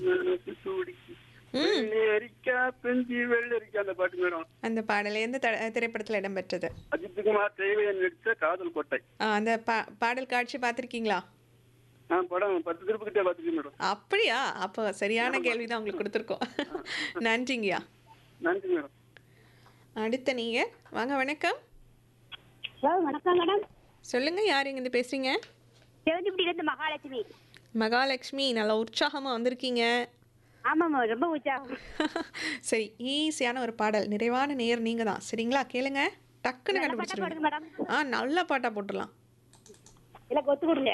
வெள்ளரிக்கா பெஞ்சி வெள்ளரிக்கா அந்த பாட்டு மேடம் அந்த பாடல் எந்த த- திரைப்படத்தில் இடம்பெற்றது அஜித் குமார் தேவையன் நடிச்ச காதல் கோட்டை ஆ, அந்த பா பாடல் காட்சி பார்த்துருக்கீங்களா நான் படம் பத்து திருப்பு கிட்டே பார்த்துருக்கேன் மேடம் அப்படியா அப்போ சரியான கேள்வி தான் உங்களுக்கு கொடுத்துருக்கோம் நன்றிங்கய்யா நன்றி மேடம் அடுத்த நீங்கள் வாங்க வணக்கம் ஹலோ வணக்கம் மேடம் சொல்லுங்க யார் இங்கேருந்து பேசுறீங்க சிவந்திப்பட்டியிலேருந்து மகாலட்சுமி மகாலட்சுமி நல்லா உற்சாகமாக வந்திருக்கீங்க ஆமாம்மா ரொம்ப உற்சாகம் சரி ஈஸியான ஒரு பாடல் நிறைவான நேர் நீங்கள் தான் சரிங்களா கேளுங்க டக்குன்னு நல்ல பாட்டா கண்டுபிடிச்சிருங்க பாடுங்க மேடம் ஆ நல்ல பாட்டாக போட்டுடலாம் எனக்கு ஒத்து கொடுங்க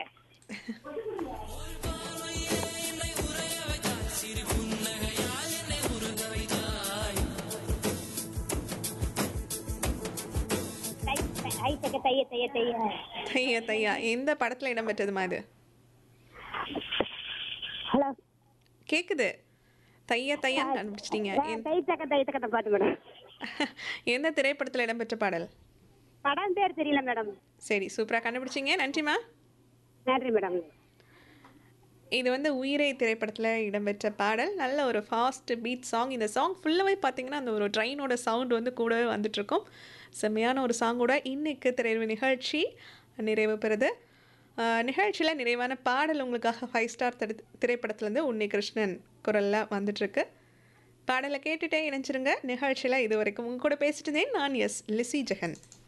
தை- தை- ஐ தக்க தைய தைய தைய தையா தையா எந்த படத்தில் இடம்பெற்றதுமா இது ஹலோ கேட்குது தையா தையான்னு கண்டுபிடிச்சிட்டீங்க எந்த- தை தக்க தைய தக்க பாட்டு மேடம் எந்த திரைப்படத்தில் இடம்பெற்ற பாடல் படம் பேர் தெரியல மேடம் சரி சூப்பராக கண்டுபிடிச்சிங்க நன்றிம்மா நன்றி மேடம் இது வந்து உயிரை திரைப்படத்தில் இடம்பெற்ற பாடல் நல்ல ஒரு ஃபாஸ்ட் பீட் சாங் இந்த சாங் ஃபுல்லாகவே பார்த்தீங்கன்னா அந்த ஒரு ட்ரெயினோட சவுண்ட் வந்து கூடவே வந்துட்டுருக்கும் செம்மையான ஒரு சாங்கோட இன்னைக்கு திரைவு நிகழ்ச்சி நிறைவு பெறுது நிகழ்ச்சியில் நிறைவான பாடல் உங்களுக்காக ஃபைவ் ஸ்டார் திரை திரைப்படத்துலேருந்து உன்னி கிருஷ்ணன் குரலில் வந்துட்டுருக்கு பாடலை கேட்டுட்டே இணைச்சிருங்க நிகழ்ச்சியில் இது வரைக்கும் உங்க கூட பேசிட்டு இருந்தேன் நான் எஸ் லிசி ஜெகன்